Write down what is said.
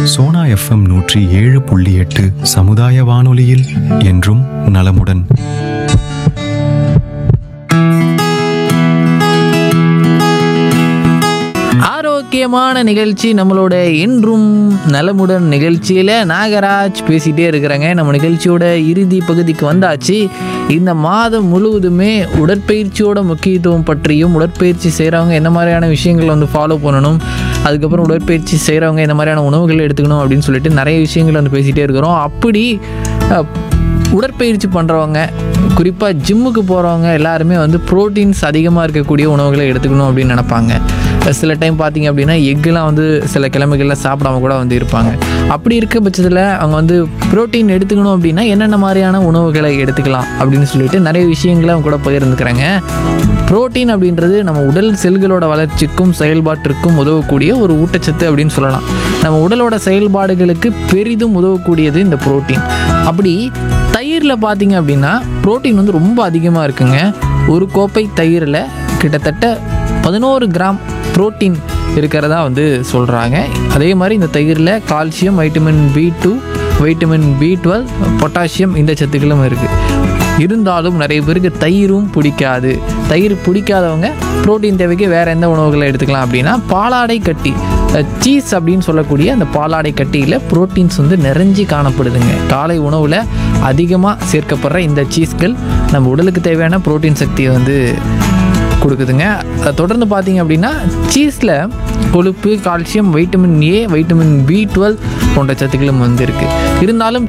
Sona FM நூற்றி ஏழு புள்ளி எட்டு சமுதாய வானொலியில் என்றும் நலமுடன் ஆரோக்கியமான நிகழ்ச்சி நம்மளோட என்றும் நலமுடன் நிகழ்ச்சியில் நாகராஜ் பேசிகிட்டே இருக்கிறாங்க நம்ம நிகழ்ச்சியோட இறுதி பகுதிக்கு வந்தாச்சு இந்த மாதம் முழுவதுமே உடற்பயிற்சியோட முக்கியத்துவம் பற்றியும் உடற்பயிற்சி செய்கிறவங்க என்ன மாதிரியான விஷயங்களை வந்து ஃபாலோ பண்ணணும் அதுக்கப்புறம் உடற்பயிற்சி செய்கிறவங்க என்ன மாதிரியான உணவுகள் எடுத்துக்கணும் அப்படின்னு சொல்லிட்டு நிறைய விஷயங்கள் வந்து பேசிகிட்டே இருக்கிறோம் அப்படி அஹ், உடற்பயிற்சி பண்ணுறவங்க குறிப்பாக ஜிம்முக்கு போகிறவங்க எல்லாருமே வந்து ப்ரோட்டீன்ஸ் அதிகமாக இருக்கக்கூடிய உணவுகளை எடுத்துக்கணும் அப்படின்னு நினைப்பாங்க சில டைம் பார்த்தீங்க அப்படின்னா எக்குலாம் வந்து சில கிழமைகளில் சாப்பிடாம கூட வந்து இருப்பாங்க அப்படி இருக்க பட்சத்தில் அவங்க வந்து ப்ரோட்டீன் எடுத்துக்கணும் அப்படின்னா என்னென்ன மாதிரியான உணவுகளை எடுத்துக்கலாம் அப்படின்னு சொல்லிட்டு நிறைய விஷயங்களை அவங்க கூட பகிர்ந்துக்கிறாங்க புரோட்டீன் அப்படின்றது நம்ம உடல் செல்களோட வளர்ச்சிக்கும் செயல்பாட்டிற்கும் உதவக்கூடிய ஒரு ஊட்டச்சத்து அப்படின்னு சொல்லலாம் நம்ம உடலோட செயல்பாடுகளுக்கு பெரிதும் உதவக்கூடியது இந்த புரோட்டீன் அப்படி தயிரில் பார்த்தீங்க அப்படின்னா புரோட்டீன் வந்து ரொம்ப அதிகமாக இருக்குங்க ஒரு கோப்பை தயிரில் கிட்டத்தட்ட பதினோரு கிராம் புரோட்டீன் இருக்கிறதா வந்து சொல்கிறாங்க அதே மாதிரி இந்த தயிரில் calcium vitamin B two vitamin B twelve potassium இந்த சத்துக்களும் இருக்குது இருந்தாலும் நிறைய பேருக்கு தயிரும் பிடிக்காது தயிர் பிடிக்காதவங்க புரோட்டீன் தேவைக்கு வேறு எந்த உணவுகளை எடுத்துக்கலாம் அப்படின்னா பாலாடை கட்டி சீஸ் அப்படின்னு சொல்லக்கூடிய அந்த பாலாடை கட்டியில் புரோட்டீன்ஸ் வந்து நிறைஞ்சி காணப்படுதுங்க காலை உணவில் அதிகமாக சேர்க்கப்படுற இந்த சீஸ்கள் நம்ம உடலுக்கு தேவையான புரோட்டீன் சக்தியை வந்து கொடுக்குதுங்க அதை தொடர்ந்து பார்த்தீங்க அப்படின்னா சீஸில் கொழுப்பு calcium vitamin A vitamin B twelve போன்ற சத்துக்களும் வந்து இருக்குது இருந்தாலும்